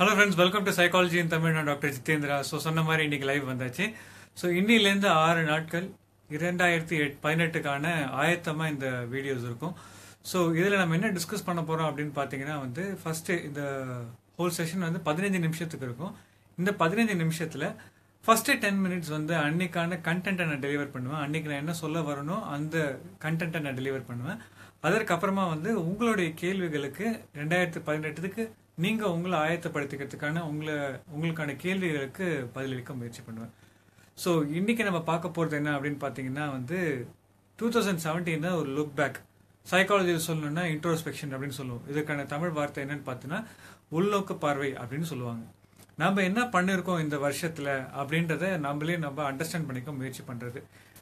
hello friends welcome to psychology in Tamil நான் doctor Jitendra so சொன்ன மாதிரி இன்னைக்கு லைவ் வந்தாச்சு ஸோ இன்னிலேருந்து ஆறு நாட்கள் இரண்டாயிரத்தி எட் பதினெட்டுக்கான ஆயத்தமாக இந்த வீடியோஸ் இருக்கும் ஸோ இதில் நம்ம என்ன டிஸ்கஸ் பண்ண போகிறோம் அப்படின்னு பார்த்தீங்கன்னா வந்து ஃபஸ்ட்டு இந்த ஹோல் செஷன் வந்து பதினஞ்சு நிமிஷத்துக்கு இருக்கும் இந்த பதினஞ்சு நிமிஷத்தில் ஃபஸ்ட்டு டென் மினிட்ஸ் வந்து அன்னைக்கான கண்டென்ட்டை நான் டெலிவர் பண்ணுவேன் அன்னைக்கு நான் என்ன சொல்ல வரணும் அந்த கண்டென்ட்டை நான் டெலிவர் பண்ணுவேன் அதற்கப்புறமா வந்து உங்களுடைய கேள்விகளுக்கு ரெண்டாயிரத்தி பதினெட்டுக்கு நீங்கள் உங்களை ஆயத்தப்படுத்திக்கிறதுக்கான உங்களை உங்களுக்கான கேள்விகளுக்கு பதிலளிக்க முயற்சி பண்ணுவேன் ஸோ இன்னைக்கு நம்ம பார்க்க போகிறது என்ன அப்படின்னு பார்த்தீங்கன்னா வந்து டூ தௌசண்ட் செவன்டீன் ஒரு லுக் பேக் சைக்காலஜியில் சொல்லணும்னா இன்ட்ரோஸ்பெக்ஷன் அப்படின்னு சொல்லுவோம் இதுக்கான தமிழ் வார்த்தை என்னன்னு பார்த்தீங்கன்னா உள்நோக்கு பார்வை அப்படின்னு சொல்லுவாங்க நம்ம என்ன பண்ணிருக்கோம் இந்த வருஷத்துல அப்படின்றத நம்மளே நம்ம அண்டர்ஸ்டாண்ட் பண்ணிக்க முயற்சி பண்றது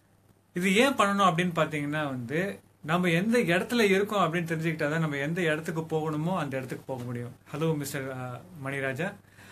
இது ஏன் பண்ணணும் அப்படின்னு பார்த்தீங்கன்னா வந்து நம்ம எந்த இடத்துல இருக்கோம் அப்படின்னு தெரிஞ்சுக்கிட்டா தான் நம்ம எந்த இடத்துக்கு போகணுமோ அந்த இடத்துக்கு போக முடியும் ஹலோ மிஸ்டர் மணிராஜா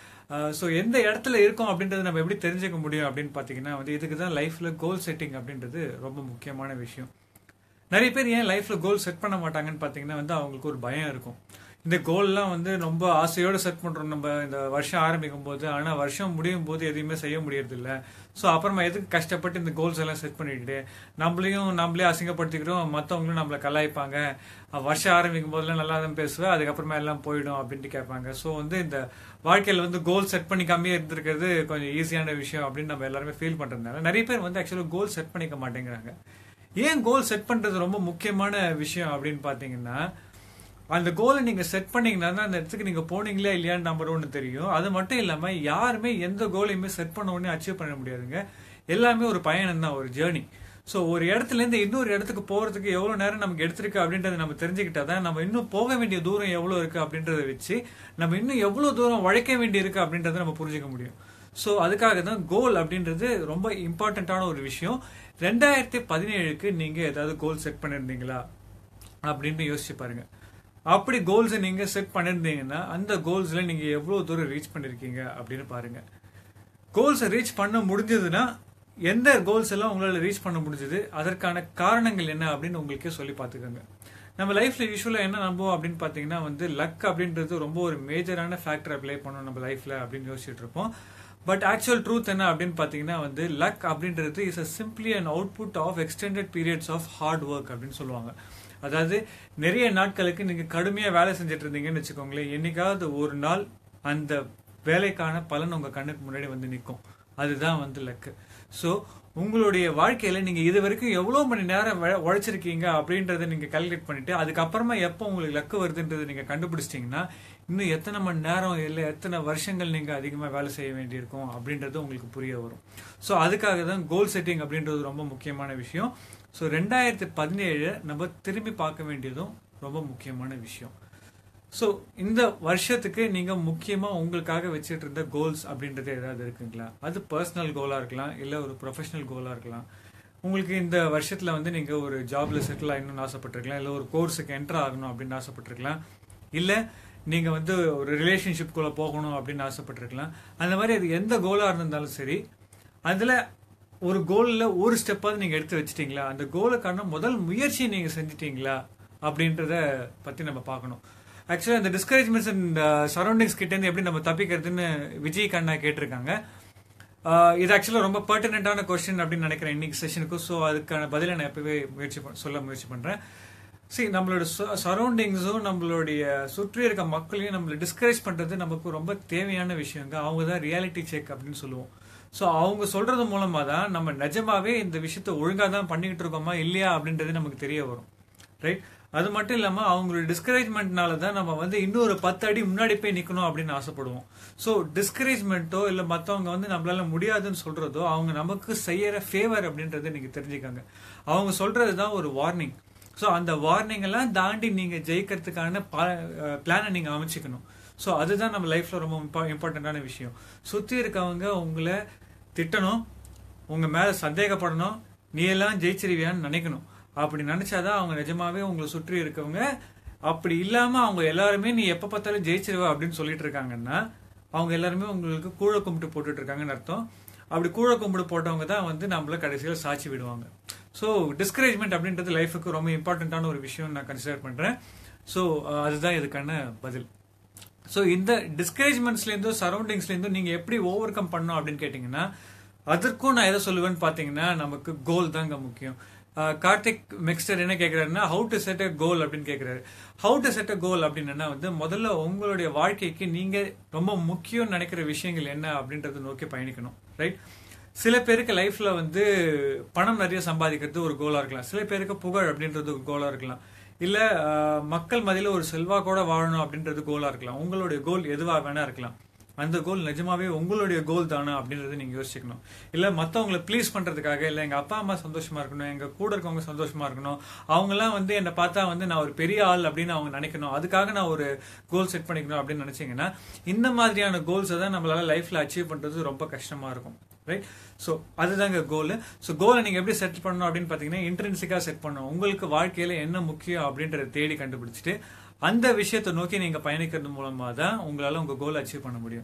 ஸோ எந்த இடத்துல இருக்கோம் அப்படின்றத நம்ம எப்படி தெரிஞ்சுக்க முடியும் அப்படின்னு பார்த்தீங்கன்னா வந்து இதுக்கு தான் லைஃப்ல கோல் செட்டிங் அப்படின்றது ரொம்ப முக்கியமான விஷயம் நிறைய பேர் ஏன் லைஃப்ல கோல் செட் பண்ண மாட்டாங்கன்னு பார்த்தீங்கன்னா வந்து அவங்களுக்கு ஒரு பயம் இருக்கும் இந்த கோல்லாம் வந்து ரொம்ப ஆசையோடு செட் பண்றோம் நம்ம இந்த வருஷம் ஆரம்பிக்கும் போது ஆனால் வருஷம் முடியும் போது எதையுமே செய்ய முடியறது இல்லை ஸோ அப்புறமா எதுக்கு கஷ்டப்பட்டு இந்த கோல்ஸ் எல்லாம் செட் பண்ணிட்டு நம்மளையும் நம்மளே அசிங்கப்படுத்திக்கிறோம் மற்றவங்களும் நம்மளை கலாய்ப்பாங்க வருஷம் ஆரம்பிக்கும் போதெல்லாம் நல்லா தான் பேசுவேன் அதுக்கப்புறமா எல்லாம் போயிடும் அப்படின்ட்டு கேட்பாங்க ஸோ வந்து இந்த வாழ்க்கையில் வந்து கோல் செட் பண்ணிக்காமே இருந்திருக்கிறது கொஞ்சம் ஈஸியான விஷயம் அப்படின்னு நம்ம எல்லாருமே ஃபீல் பண்றதுனால நிறைய பேர் வந்து ஆக்சுவலாக கோல் செட் பண்ணிக்க மாட்டேங்கிறாங்க ஏன் கோல் செட் பண்றது ரொம்ப முக்கியமான விஷயம் அப்படின்னு பார்த்தீங்கன்னா அந்த கோலை நீங்க செட் பண்ணீங்கன்னா தான் அந்த இடத்துக்கு நீங்க போனீங்களா இல்லையான்னு நம்பர் ஒன்று தெரியும் அது மட்டும் இல்லாம யாருமே எந்த கோலையுமே செட் பண்ண உடனே அச்சீவ் பண்ண முடியாதுங்க எல்லாமே ஒரு பயணம் தான் ஒரு ஜேர்னி ஸோ ஒரு இடத்துல இருந்து இன்னொரு இடத்துக்கு போறதுக்கு எவ்வளவு நேரம் நமக்கு எடுத்திருக்கு அப்படின்றத நம்ம தெரிஞ்சுக்கிட்டா தான் நம்ம இன்னும் போக வேண்டிய தூரம் எவ்வளவு இருக்கு அப்படின்றத வச்சு நம்ம இன்னும் எவ்வளவு தூரம் உழைக்க வேண்டி இருக்கு அப்படின்றத நம்ம புரிஞ்சுக்க முடியும் ஸோ அதுக்காக தான் கோல் அப்படின்றது ரொம்ப இம்பார்ட்டண்ட்டான ஒரு விஷயம் ரெண்டாயிரத்தி பதினேழுக்கு நீங்க ஏதாவது கோல் செட் பண்ணிருந்தீங்களா அப்படின்னு யோசிச்சு பாருங்க அப்படி கோல்ஸை நீங்க செட் பண்ணிருந்தீங்கன்னா அந்த கோல்ஸ்ல நீங்க எவ்வளவு தூரம் ரீச் பண்ணிருக்கீங்க அப்படின்னு பாருங்க கோல்ஸை ரீச் பண்ண முடிஞ்சதுன்னா எந்த கோல்ஸ் எல்லாம் உங்களால ரீச் பண்ண முடிஞ்சது அதற்கான காரணங்கள் என்ன அப்படின்னு உங்களுக்கே சொல்லி பார்த்துக்கோங்க நம்ம லைஃப்ல யூஸ்வலா என்ன நம்புவோம் அப்படின்னு பாத்தீங்கன்னா வந்து லக் அப்படின்றது ரொம்ப ஒரு மேஜரான ஃபேக்டர் ப்ளே பண்ணும் நம்ம லைஃப்ல அப்படின்னு யோசிச்சுட்டு இருப்போம் பட் ஆக்சுவல் ட்ரூத் என்ன அப்படின்னு பாத்தீங்கன்னா வந்து லக் அப்படின்றது is a simply and output of extended periods of hard work அப்படின்னு சொல்லுவாங்க அதாவது நிறைய நாட்களுக்கு நீங்க கடுமையா வேலை செஞ்சுட்டு இருந்தீங்கன்னு வச்சுக்கோங்களேன் என்னைக்காவது ஒரு நாள் அந்த வேலைக்கான பலன் உங்க கண்ணுக்கு முன்னாடி வந்து நிற்கும் அதுதான் வந்து லக்கு ஸோ உங்களுடைய வாழ்க்கையில நீங்க இது வரைக்கும் எவ்வளவு மணி நேரம் உழைச்சிருக்கீங்க அப்படின்றத நீங்க கால்குலேட் பண்ணிட்டு அதுக்கப்புறமா எப்போ உங்களுக்கு லக்கு வருதுன்றதை நீங்க கண்டுபிடிச்சிட்டீங்கன்னா இன்னும் எத்தனை மணி நேரம் இல்லை எத்தனை வருஷங்கள் நீங்க அதிகமா வேலை செய்ய வேண்டியிருக்கும் அப்படின்றது உங்களுக்கு புரிய வரும் ஸோ அதுக்காக தான் கோல் செட்டிங் அப்படின்றது ரொம்ப முக்கியமான விஷயம் ஸோ ரெண்டாயிரத்தி பதினேழு நம்ம திரும்பி பார்க்க வேண்டியதும் ரொம்ப முக்கியமான விஷயம் ஸோ இந்த வருஷத்துக்கு நீங்க முக்கியமா உங்களுக்காக வச்சுட்டு இருந்த கோல்ஸ் அப்படின்றது ஏதாவது இருக்குங்களா அது பர்சனல் கோலா இருக்கலாம் இல்ல ஒரு ப்ரொஃபஷனல் கோலா இருக்கலாம் உங்களுக்கு இந்த வருஷத்துல வந்து நீங்க ஒரு ஜாப்ல செட்டில் ஆகணும்னு ஆசைப்பட்டிருக்கலாம் இல்ல ஒரு கோர்ஸுக்கு என்டர் ஆகணும் அப்படின்னு ஆசைப்பட்டிருக்கலாம் இல்ல நீங்க வந்து ஒரு ரிலேஷன்ஷிப்குள்ள போகணும் அப்படின்னு ஆசைப்பட்டிருக்கலாம் அந்த மாதிரி அது எந்த கோலா இருந்தாலும் சரி அதுல ஒரு கோல்ல ஒரு ஸ்டெப்பாவது நீங்க எடுத்து வச்சிட்டீங்களா அந்த கோலுக்கான முதல் முயற்சியை நீங்க செஞ்சிட்டீங்களா அப்படின்றத பத்தி நம்ம பார்க்கணும் ஆக்சுவலா இந்த டிஸ்கரேஜ்மெண்ட்ஸ் அண்ட் சரௌண்டிங்ஸ் கிட்ட இருந்து எப்படி நம்ம தப்பிக்கிறதுன்னு விஜய் கண்ணா கேட்டிருக்காங்க இது ஆக்சுவலா ரொம்ப பர்டனண்டான கொஸ்டின் அப்படின்னு நினைக்கிறேன் இன்னைக்கு செஷனுக்கு ஸோ அதுக்கான பதிலை நான் எப்பவே முயற்சி சொல்ல முயற்சி பண்றேன் சி நம்மளோட சரௌண்டிங்ஸும் நம்மளுடைய சுற்றி இருக்க மக்களையும் நம்மளை டிஸ்கரேஜ் பண்றது நமக்கு ரொம்ப தேவையான விஷயங்க அவங்க தான் ரியாலிட்டி செக் அப்படின்னு சொல்லுவோம் ஸோ அவங்க சொல்றது மூலமா தான் நம்ம நிஜமாவே இந்த விஷயத்த ஒழுங்கா தான் பண்ணிக்கிட்டு இருக்கோமா இல்லையா அப்படின்றது நமக்கு தெரிய வரும் ரைட் அது மட்டும் இல்லாம அவங்களோட டிஸ்கரேஜ்மெண்ட்னால தான் நம்ம வந்து இன்னொரு பத்து அடி முன்னாடி போய் நிக்கணும் அப்படின்னு ஆசைப்படுவோம் ஸோ டிஸ்கரேஜ்மெண்ட்டோ இல்ல மத்தவங்க வந்து நம்மளால முடியாதுன்னு சொல்றதோ அவங்க நமக்கு செய்யற ஃபேவர் அப்படின்றத நீங்க தெரிஞ்சுக்காங்க அவங்க சொல்றது தான் ஒரு வார்னிங் ஸோ அந்த வார்னிங் எல்லாம் தாண்டி நீங்க ஜெயிக்கிறதுக்கான பிளானை நீங்க அமைச்சுக்கணும் ஸோ அதுதான் நம்ம லைஃப்ல ரொம்ப இம்பார்ட்டன்டான விஷயம் சுத்தி இருக்கவங்க உங்களை திட்டணும் உங்க மேல சந்தேகப்படணும் நீ எல்லாம் ஜெயிச்சிருவியான்னு நினைக்கணும் அப்படி நினைச்சாதான் அவங்க நிஜமாவே உங்களை சுற்றி இருக்கவங்க அப்படி இல்லாம அவங்க எல்லாருமே நீ எப்ப பார்த்தாலும் ஜெயிச்சிருவ அப்படின்னு சொல்லிட்டு இருக்காங்கன்னா அவங்க எல்லாருமே உங்களுக்கு கூழ கும்பிட்டு போட்டுட்டு இருக்காங்கன்னு அர்த்தம் அப்படி கூழ கும்பிட்டு போட்டவங்க தான் வந்து நம்மள கடைசியில் சாட்சி விடுவாங்க ஸோ டிஸ்கரேஜ்மெண்ட் அப்படின்றது லைஃபுக்கு ரொம்ப இம்பார்ட்டண்ட்டான ஒரு விஷயம் நான் கன்சிடர் பண்றேன் ஸோ அதுதான் இதுக்கான பதில் ஸோ இந்த டிஸ்கரேஜ்மெண்ட்ஸ்லேருந்தும் சரௌண்டிங்ஸ்லேருந்தும் நீங்கள் எப்படி ஓவர் கம் பண்ணணும் அப்படின்னு கேட்டிங்கன்னா அதற்கும் நான் எதை சொல்லுவேன்னு பார்த்தீங்கன்னா நமக்கு கோல் தாங்க முக்கியம் அஹ் கார்த்திக் மிக்ஸ்டர் என்ன கேட்குறாருன்னா how to set a goal அப்படின்னு கேட்குறாரு how to set a goal அப்படின்னா வந்து முதல்ல உங்களுடைய வாழ்க்கைக்கு நீங்கள் ரொம்ப முக்கியம் நினைக்கிற விஷயங்கள் என்ன அப்படின்றத நோக்கி பயணிக்கணும் ரைட் சில பேருக்கு லைஃப்ல வந்து பணம் நிறைய சம்பாதிக்கிறது ஒரு கோலா இருக்கலாம் சில பேருக்கு புகழ் அப்படின்றது ஒரு கோலா இருக்கலாம் இல்ல அஹ், மக்கள் மதியில ஒரு செல்வாக்கோட வாழணும் அப்படின்றது கோலா இருக்கலாம் உங்களுடைய கோல் எதுவா வேணா இருக்கலாம் அந்த கோல் நிஜமாவே உங்களுடைய கோல் தானா அப்படின்றத நீங்க யோசிக்கணும் இல்ல மத்தவங்களை ப்ளீஸ் பண்றதுக்காக இல்ல எங்க அப்பா அம்மா சந்தோஷமா இருக்கணும் எங்க கூட இருக்கவங்க சந்தோஷமா இருக்கணும் அவங்க எல்லாம் வந்து என்னை பார்த்தா வந்து நான் ஒரு பெரிய ஆள் அப்படின்னு அவங்க நினைக்கணும் அதுக்காக நான் ஒரு கோல் செட் பண்ணிக்கணும் அப்படின்னு நினைச்சீங்கன்னா இந்த மாதிரியான கோல்ஸை தான் நம்மளால லைஃப்ல அச்சீவ் பண்றது ரொம்ப கஷ்டமா இருக்கும் ரைட் ஸோ அதுதாங்க கோல் ஸோ கோலை நீங்கள் எப்படி செட் பண்ணணும் அப்படின்னு பார்த்தீங்கன்னா இன்ட்ரென்சிக்காக செட் பண்ணணும் உங்களுக்கு வாழ்க்கையில் என்ன முக்கியம் அப்படின்றத தேடி கண்டுபிடிச்சிட்டு அந்த விஷயத்தை நோக்கி நீங்கள் பயணிக்கிறது மூலமாக தான் உங்களால் உங்கள் கோலை அச்சீவ் பண்ண முடியும்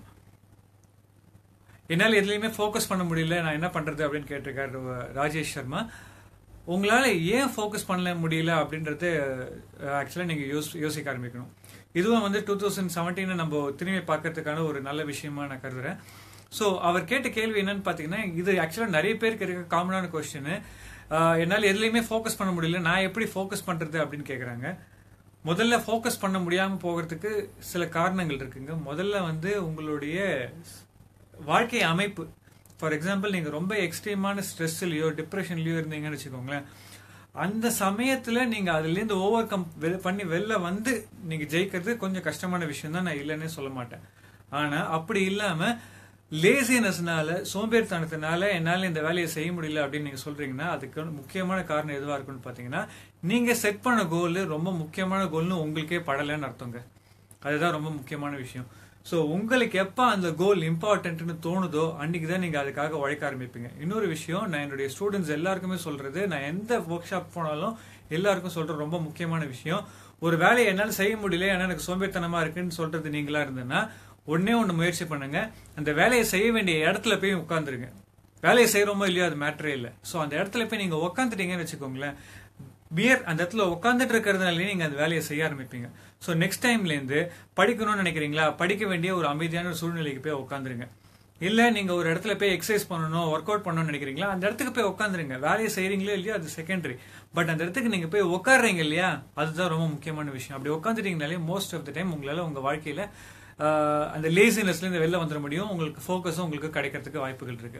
என்னால் எதுலையுமே ஃபோக்கஸ் பண்ண முடியல நான் என்ன பண்ணுறது அப்படின்னு கேட்டிருக்காரு ராஜேஷ் சர்மா உங்களால் ஏன் ஃபோக்கஸ் பண்ணல முடியல அப்படின்றது ஆக்சுவலாக நீங்கள் யோசி யோசிக்க ஆரம்பிக்கணும் இதுவும் வந்து டூ தௌசண்ட் செவன்டீனை நம்ம திரும்பி பார்க்கறதுக்கான ஒரு நல்ல விஷயமா நான் கருதுறேன் ஸோ அவர் கேட்ட கேள்வி என்னன்னு பார்த்தீங்கன்னா இது ஆக்சுவலாக நிறைய பேருக்கு இருக்க காமனான கொஸ்டின் என்னால் எதுலையுமே ஃபோக்கஸ் பண்ண முடியல நான் எப்படி ஃபோக்கஸ் பண்ணுறது அப்படின்னு கேட்குறாங்க முதல்ல ஃபோக்கஸ் பண்ண முடியாமல் போகிறதுக்கு சில காரணங்கள் இருக்குங்க முதல்ல வந்து உங்களுடைய வாழ்க்கை அமைப்பு ஃபார் எக்ஸாம்பிள் நீங்கள் ரொம்ப எக்ஸ்ட்ரீமான ஸ்ட்ரெஸ்லையோ டிப்ரெஷன்லையோ இருந்தீங்கன்னு வச்சுக்கோங்களேன் அந்த சமயத்தில் நீங்கள் அதுலேருந்து ஓவர் கம் பண்ணி வெளில வந்து நீங்கள் ஜெயிக்கிறது கொஞ்சம் கஷ்டமான விஷயம் தான் நான் இல்லைன்னே சொல்ல மாட்டேன் ஆனால் அப்படி இல்லாமல் லேசினஸ்னால சோம்பேறித்தனத்தினால என்னால் இந்த வேலையை செய்ய முடியல அப்படின்னு நீங்கள் சொல்கிறீங்கன்னா அதுக்கு முக்கியமான காரணம் எதுவாக இருக்குன்னு பார்த்தீங்கன்னா நீங்கள் செட் பண்ண கோல் ரொம்ப முக்கியமான கோல்னு உங்களுக்கே படலைன்னு அர்த்தங்க அதுதான் ரொம்ப முக்கியமான விஷயம் ஸோ உங்களுக்கு எப்போ அந்த கோல் இம்பார்ட்டன்ட்னு தோணுதோ அன்னைக்கு தான் நீங்கள் அதுக்காக உழைக்க ஆரம்பிப்பீங்க இன்னொரு விஷயம் நான் என்னுடைய ஸ்டூடெண்ட்ஸ் எல்லாருக்குமே சொல்றது நான் எந்த ஒர்க் ஷாப் போனாலும் எல்லாருக்கும் சொல்ற ரொம்ப முக்கியமான விஷயம் ஒரு வேலையை என்னால் செய்ய முடியல ஏன்னா எனக்கு சோம்பேறித்தனமா இருக்குன்னு சொல்றது நீங்களா இருந்ததுன்னா ஒன்னே ஒன்று முயற்சி பண்ணுங்க அந்த வேலையை செய்ய வேண்டிய இடத்துல போய் உட்காந்துருங்க வேலையை செய்யறோமோ இல்லையோ அது மேட்டரே இல்லை ஸோ அந்த இடத்துல போய் நீங்க உட்காந்துட்டீங்கன்னு வச்சுக்கோங்களேன் பியர் அந்த இடத்துல உட்காந்துட்டு இருக்கிறதுனாலே நீங்க அந்த வேலையை செய்ய ஆரம்பிப்பீங்க ஸோ நெக்ஸ்ட் டைம்லேருந்து படிக்கணும்னு நினைக்கிறீங்களா படிக்க வேண்டிய ஒரு அமைதியான ஒரு சூழ்நிலைக்கு போய் உட்காந்துருங்க இல்ல நீங்க ஒரு இடத்துல போய் எக்ஸசைஸ் பண்ணணும் ஒர்க் அவுட் பண்ணணும்னு நினைக்கிறீங்களா அந்த இடத்துக்கு போய் உட்காந்துருங்க வேலையை செய்யறீங்களோ இல்லையோ அது செகண்டரி பட் அந்த இடத்துக்கு நீங்க போய் உட்காடுறீங்க இல்லையா அதுதான் ரொம்ப முக்கியமான விஷயம் அப்படி உட்காந்துட்டீங்கனாலே மோஸ்ட் ஆஃப் த டைம் உங்களால உங்க வாழ்க்கையில ஆஹ், அந்த லேசினஸ்ல இருந்து வெளில வந்துட முடியும் உங்களுக்கு ஃபோக்கஸும் உங்களுக்கு கிடைக்கிறதுக்கு வாய்ப்புகள் இருக்கு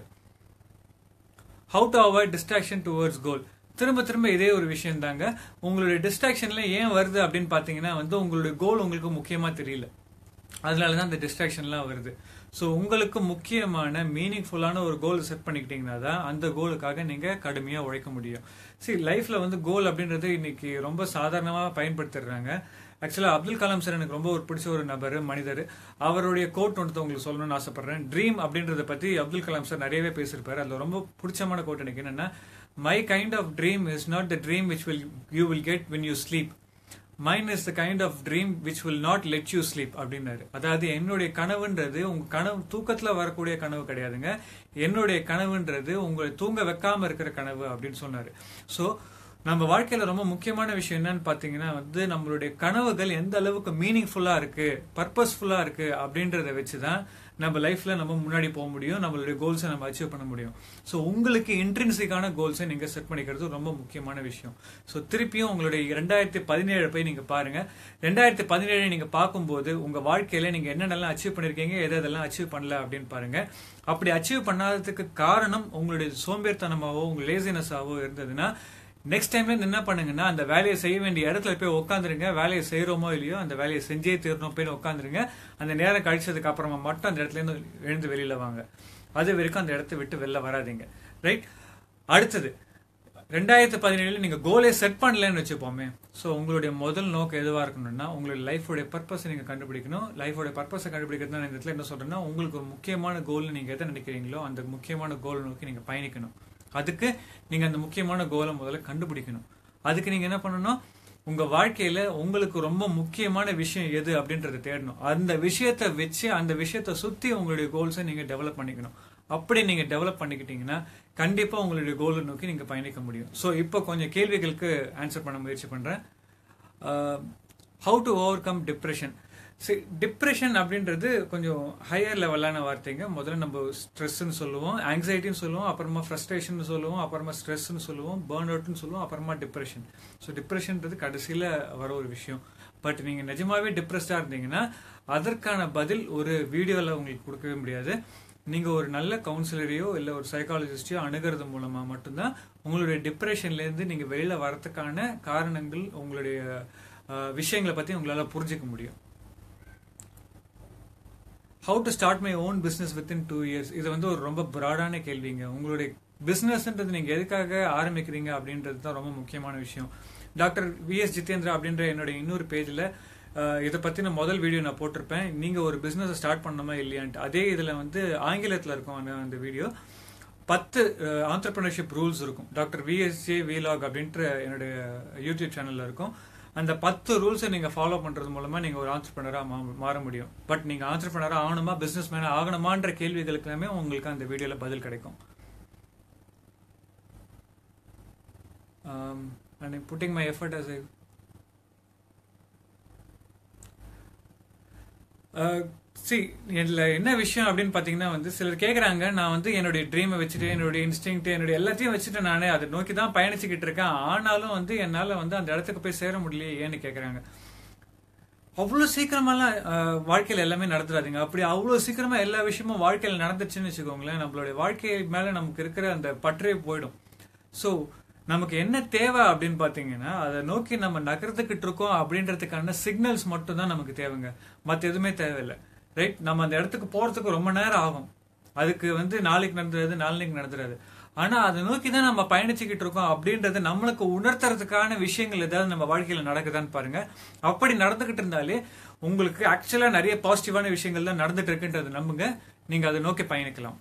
how to avoid distraction towards goal திரும்ப திரும்ப இதே ஒரு விஷயம் தாங்க உங்களுடைய டிஸ்ட்ராக்ஷன்ல ஏன் வருது அப்படின்னு பாத்தீங்கன்னா வந்து உங்களுடைய கோல் உங்களுக்கு முக்கியமா தெரியல அதனால தான் அந்த டிஸ்ட்ராக்ஷன்லாம் வருது ஸோ உங்களுக்கு முக்கியமான மீனிங்ஃபுல்லான ஒரு கோல் செட் பண்ணிக்கிட்டீங்கன்னா தான் அந்த கோலுக்காக நீங்கள் கடுமையாக உழைக்க முடியும் சரி லைஃப்பில் வந்து கோல் அப்படின்றது இன்னைக்கு ரொம்ப சாதாரணமாக பயன்படுத்திடுறாங்க ஆக்சுவலாக அப்துல் கலாம் சார் எனக்கு ரொம்ப ஒரு பிடிச்ச ஒரு நபர் மனிதர் அவருடைய கோட் ஒன்று உங்களுக்கு சொல்லணும்னு ஆசைப்படுறேன் ட்ரீம் அப்படின்றத பற்றி அப்துல் கலாம் சார் நிறையவே பேசியிருப்பாரு அதில் ரொம்ப பிடிச்சமான கோட் எனக்கு என்னன்னா my kind of dream is not the dream which will you will get when you sleep mind is the kind of dream which will not let you sleep அப்படின்னாரு அதாவது என்னுடைய கனவுன்றது உங்க கனவு தூக்கத்துல வரக்கூடிய கனவு கிடையாதுங்க என்னுடைய கனவுன்றது உங்களை தூங்க வைக்காம இருக்கிற கனவு அப்படின்னு சொன்னாரு ஸோ நம்ம வாழ்க்கையில ரொம்ப முக்கியமான விஷயம் என்னன்னு பாத்தீங்கன்னா வந்து நம்மளுடைய கனவுகள் எந்த அளவுக்கு மீனிங்ஃபுல்லா இருக்கு பர்பஸ்ஃபுல்லா இருக்கு அப்படின்றத வச்சுதான் நம்ம லைஃப்ல நம்ம முன்னாடி போக முடியும் நம்மளுடைய கோல்ஸை நம்ம அச்சீவ் பண்ண முடியும் ஸோ உங்களுக்கு இன்ட்ரென்சிக்கான கோல்ஸை நீங்க செட் பண்ணிக்கிறது ரொம்ப முக்கியமான விஷயம் ஸோ திருப்பியும் உங்களுடைய ரெண்டாயிரத்தி பதினேழு போய் நீங்க பாருங்க ரெண்டாயிரத்தி பதினேழு நீங்க பார்க்கும்போது உங்க வாழ்க்கையில நீங்க என்னென்னலாம் அச்சீவ் பண்ணிருக்கீங்க எது எதெல்லாம் அச்சீவ் பண்ணல அப்படின்னு பாருங்க அப்படி அச்சீவ் பண்ணாததுக்கு காரணம் உங்களுடைய சோம்பேறித்தனமாவோ உங்க லேசினஸாவோ இருந்ததுன்னா நெக்ஸ்ட் டைம்ல இருந்து என்ன பண்ணுங்கன்னா அந்த வேலையை செய்ய வேண்டிய இடத்துல போய் உட்காந்துருங்க வேலையை செய்யறோமோ இல்லையோ அந்த வேலையை செஞ்சே தீரணும் போய் உட்காந்துருங்க அந்த நேரம் கழிச்சதுக்கு அப்புறமா மட்டும் அந்த இடத்துல இருந்து எழுந்து வெளியில வாங்க அது வரைக்கும் அந்த இடத்த விட்டு வெளில வராதீங்க ரைட் அடுத்தது ரெண்டாயிரத்தி பதினேழுல நீங்க கோலே செட் பண்ணலன்னு வச்சுப்போமே ஸோ உங்களுடைய முதல் நோக்கம் எதுவா இருக்கணும்னா உங்களுடைய லைஃபோடைய பர்பஸை நீங்க கண்டுபிடிக்கணும் லைஃபோடைய பர்பஸை கண்டுபிடிக்கிறது இந்த இடத்துல என்ன சொல்றேன்னா உங்களுக்கு ஒரு முக்கியமான கோல் நீங்க எதை நினைக்கிறீங்களோ அந்த முக்கியமான கோல் நோக்கி நீங்க பயணிக்கணும் அதுக்கு நீங்க அந்த முக்கியமான கோலை முதல்ல கண்டுபிடிக்கணும் அதுக்கு நீங்க என்ன பண்ணணும் உங்க வாழ்க்கையில உங்களுக்கு ரொம்ப முக்கியமான விஷயம் எது அப்படின்றத தேடணும் அந்த விஷயத்தை வச்சு அந்த விஷயத்தை சுத்தி உங்களுடைய கோல்ஸை நீங்க டெவலப் பண்ணிக்கணும் அப்படி நீங்க டெவலப் பண்ணிக்கிட்டீங்கன்னா கண்டிப்பா உங்களுடைய கோலை நோக்கி நீங்க பயணிக்க முடியும் ஸோ இப்போ கொஞ்சம் கேள்விகளுக்கு ஆன்சர் பண்ண முயற்சி பண்றேன் how to overcome depression சரி டிப்ரெஷன் அப்படின்றது கொஞ்சம் ஹையர் லெவலான வார்த்தைங்க முதல்ல நம்ம ஸ்ட்ரெஸ்ன்னு சொல்லுவோம் ஆங்ஸைட்டின்னு சொல்லுவோம் அப்புறமா ஃப்ரஸ்ட்ரேஷன் சொல்லுவோம் அப்புறமா ஸ்ட்ரெஸ்ன்னு சொல்லுவோம் பேர்ன் அவுட்னு சொல்லுவோம் அப்புறமா டிப்ரெஷன் ஸோ டிப்ரெஷன்ன்றது கடைசியில் வர ஒரு விஷயம் பட் நீங்கள் நிஜமாவே டிப்ரெஸ்டாக இருந்தீங்கன்னா அதற்கான பதில் ஒரு வீடியோவில் உங்களுக்கு கொடுக்கவே முடியாது நீங்கள் ஒரு நல்ல கவுன்சிலரையோ இல்லை ஒரு சைக்காலஜிஸ்டையோ அணுகிறது மூலமாக மட்டும்தான் உங்களுடைய டிப்ரெஷன்லேருந்து நீங்கள் வெளியில் வரத்துக்கான காரணங்கள் உங்களுடைய அஹ், விஷயங்களை பற்றி உங்களால் புரிஞ்சுக்க முடியும் how to start my own business within two years இது வந்து ஒரு ரொம்ப ப்ராடான கேள்விங்க உங்களுடைய பிஸ்னஸ்ன்றது நீங்கள் எதுக்காக ஆரம்பிக்கிறீங்க அப்படின்றது தான் ரொம்ப முக்கியமான விஷயம் டாக்டர் வி எஸ் ஜிதேந்திரா அப்படின்ற என்னுடைய இன்னொரு பேஜில் இதை பற்றின முதல் வீடியோ நான் போட்டிருப்பேன் நீங்கள் ஒரு பிஸ்னஸை ஸ்டார்ட் பண்ணணுமா இல்லையான்ட்டு அதே இதில் வந்து ஆங்கிலத்தில் இருக்கும் அந்த அந்த வீடியோ பத்து ஆண்டர்பிரினர்ஷிப் ரூல்ஸ் இருக்கும் டாக்டர் விஎஸ்ஜே வீலாக் அப்படின்ற என்னுடைய யூடியூப் சேனலில் இருக்கும் அந்த பத்து ரூல்ஸை நீங்கள் ஃபாலோ பண்ணுறது மூலமாக நீங்கள் ஒரு ஆண்டர்பிரினராக மாற முடியும் பட் நீங்கள் ஆண்டர்பிரினராக ஆகணுமா பிஸ்னஸ் மேனாக ஆகணுமான்ற கேள்விகளுக்கு எல்லாமே உங்களுக்கு அந்த வீடியோவில் பதில் கிடைக்கும் um, and I'm putting my effort as a C இதில் என்ன விஷயம் அப்படின்னு பார்த்தீங்கன்னா வந்து சிலர் கேட்குறாங்க நான் வந்து என்னுடைய ட்ரீமை வச்சுட்டு என்னுடைய இன்ஸ்டிங் என்னுடைய எல்லாத்தையும் வச்சுட்டு நான் அதை நோக்கி தான் பயணிச்சுக்கிட்டு இருக்கேன் ஆனாலும் வந்து என்னால் வந்து அந்த இடத்துக்கு போய் சேர முடியலையே ஏன்னு கேட்குறாங்க அவ்வளோ சீக்கிரமாலாம் அஹ், வாழ்க்கையில எல்லாமே நடந்துடாதீங்க அப்படி அவ்வளோ சீக்கிரமா எல்லா விஷயமும் வாழ்க்கையில நடந்துச்சுன்னு வச்சுக்கோங்களேன் நம்மளுடைய வாழ்க்கை மேல நமக்கு இருக்கிற அந்த பற்றே போயிடும் ஸோ நமக்கு என்ன தேவை அப்படின்னு பார்த்தீங்கன்னா அதை நோக்கி நம்ம நகர்ந்துக்கிட்டு இருக்கோம் அப்படின்றதுக்கான சிக்னல்ஸ் மட்டும் தான் நமக்கு தேவைங்க மற்ற எதுவுமே தேவையில்லை ரைட் நம்ம அந்த இடத்துக்கு போறதுக்கு ரொம்ப நேரம் ஆகும் அதுக்கு வந்து நாளைக்கு நடந்துடாது நாளைக்கு நடந்துடாது ஆனா அதை நோக்கி தான் நம்ம பயணிச்சுக்கிட்டு இருக்கோம் அப்படின்றது நம்மளுக்கு உணர்த்துறதுக்கான விஷயங்கள் ஏதாவது நம்ம வாழ்க்கையில நடக்குதான்னு பாருங்க அப்படி நடந்துகிட்டு இருந்தாலே உங்களுக்கு ஆக்சுவலா நிறைய பாசிட்டிவான விஷயங்கள் தான் நடந்துட்டு இருக்குன்றது நம்புங்க நீங்க அதை நோக்கி பயணிக்கலாம்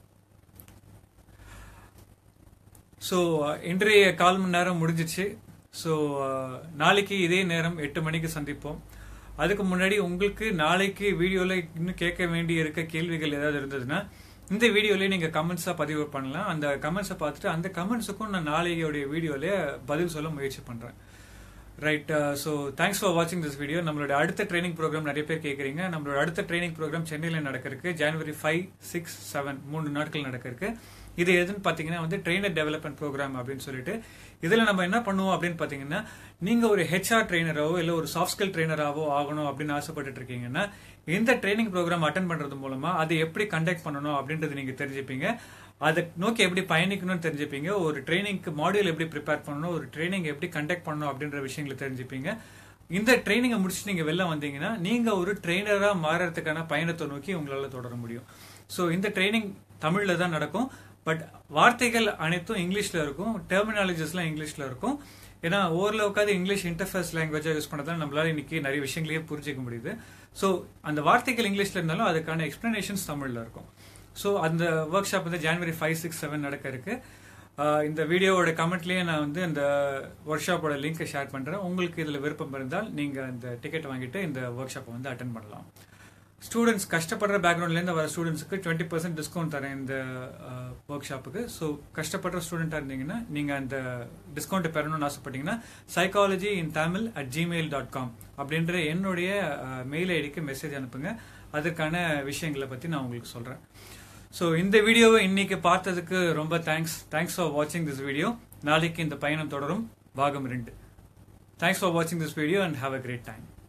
ஸோ இன்றைய கால் மணி நேரம் முடிஞ்சிச்சு ஸோ நாளைக்கு இதே நேரம் எட்டு மணிக்கு சந்திப்போம் அதுக்கு முன்னாடி உங்களுக்கு நாளைக்கு வீடியோவில் இன்னும் கேட்க வேண்டி இருக்க கேள்விகள் ஏதாவது இருந்ததுன்னா இந்த வீடியோலயே நீங்கள் கமெண்ட்ஸாக பதிவு பண்ணலாம் அந்த கமெண்ட்ஸை பார்த்துட்டு அந்த கமெண்ட்ஸுக்கும் நான் நாளையோடைய வீடியோலயே பதில் சொல்ல முயற்சி பண்ணுறேன் ரைட் ஸோ தேங்க்ஸ் ஃபார் வாட்சிங் திஸ் வீடியோ நம்மளோட அடுத்த ட்ரைனிங் ப்ரோக்ராம் நிறைய பேர் கேட்குறீங்க நம்மளோட அடுத்த ட்ரைனிங் ப்ரோக்ராம் சென்னையில் நடக்கிறதுக்கு ஜனவரி ஃபைவ் சிக்ஸ் செவன் மூணு நாட்கள் நடக்கிறதுக்கு இது எதுன்னு பார்த்தீங்கன்னா வந்து ட்ரெயினர் டெவலப்மெண்ட் ப்ரோக்ராம் அப்படின்னு சொல்லிட்டு இதில் நம்ம என்ன பண்ணுவோம் அப்படின்னு பார்த்தீங்கன்னா நீங்கள் ஒரு ஹெச்ஆர் ட்ரெயினராவோ இல்லை ஒரு சாஃப்ட் ஸ்கில் ட்ரெயினராவோ ஆகணும் அப்படின்னு ஆசைப்பட்டுட்டு இருக்கீங்கன்னா இந்த ட்ரைனிங் ப்ரோக்ராம் அட்டன் பண்ணுறது மூலமாக அதை எப்படி கண்டக்ட் பண்ணணும் அப்படின்றது நீங்கள் தெரிஞ்சுப்பீங்க அதை நோக்கி எப்படி பயணிக்கணும்னு தெரிஞ்சுப்பீங்க ஒரு ட்ரைனிங்க்கு மாடியூல் எப்படி ப்ரிப்பேர் பண்ணணும் ஒரு ட்ரைனிங் எப்படி கண்டக்ட் பண்ணணும் அப்படின்ற விஷயங்களை தெரிஞ்சுப்பீங்க இந்த ட்ரைனிங்கை முடிச்சுட்டு நீங்கள் வெளில வந்தீங்கன்னா நீங்கள் ஒரு ட்ரெயினராக மாறுறதுக்கான பயணத்தை நோக்கி உங்களால் தொடர முடியும் ஸோ இந்த ட்ரைனிங் தமிழில் தான் நடக்கும் பட் வார்த்தைகள் அனைத்தும் இங்கிலீஷில் இருக்கும் டெர்மினாலஜிஸ்லாம் இங்கிலீஷில் இருக்கும் ஏன்னா ஓரளவுக்காவது இங்கிலீஷ் இன்டர்ஃபேஸ் லாங்குவேஜாக யூஸ் பண்ணதால நம்மளால இன்னைக்கு நிறைய விஷயங்களையே புரிஞ்சிக்க முடியுது ஸோ அந்த வார்த்தைகள் இங்கிலீஷில் இருந்தாலும் அதுக்கான எக்ஸ்பிளனேஷன்ஸ் தமிழில் இருக்கும் ஸோ அந்த ஒர்க் ஷாப் வந்து ஜனவரி ஃபைவ் சிக்ஸ் செவன் நடக்க இருக்கு ஆஹ் இந்த வீடியோவோட கமெண்ட்லேயே நான் வந்து இந்த ஒர்க் ஷாப்போட லிங்கை ஷேர் பண்ணுறேன் உங்களுக்கு இதில் விருப்பம் இருந்தால் நீங்கள் இந்த டிக்கெட் வாங்கிட்டு இந்த ஒர்க் ஷாப்பை வந்து அட்டன் பண்ணலாம் ஸ்டூடெண்ட்ஸ் கஷ்டப்படுற பேக்ரவுண்ட்லேருந்து வர ஸ்டூடெண்ட்ஸுக்கு டுவெண்ட்டி பர்சன்ட் டிஸ்கவுண்ட் தரேன் இந்த ஒர்க் ஷாப்புக்கு ஸோ கஷ்டப்படுற ஸ்டூடெண்ட்டாக இருந்தீங்கன்னா நீங்கள் அந்த டிஸ்கவுண்ட் பெறணும்னு ஆசைப்பட்டீங்கன்னா psychology in Tamil at Gmail dot com அப்படின்ற என்னுடைய மெயில் ஐடிக்கு மெசேஜ் அனுப்புங்க அதற்கான விஷயங்களை பற்றி நான் உங்களுக்கு சொல்கிறேன் ஸோ இந்த வீடியோவை இன்னைக்கு பார்த்ததுக்கு ரொம்ப தேங்க்ஸ் தேங்க்ஸ் ஃபார் வாட்சிங் திஸ் வீடியோ நாளைக்கு இந்த பயணம் தொடரும் பாகம் ரெண்டு தேங்க்ஸ் ஃபார் வாட்சிங் this video and have a great time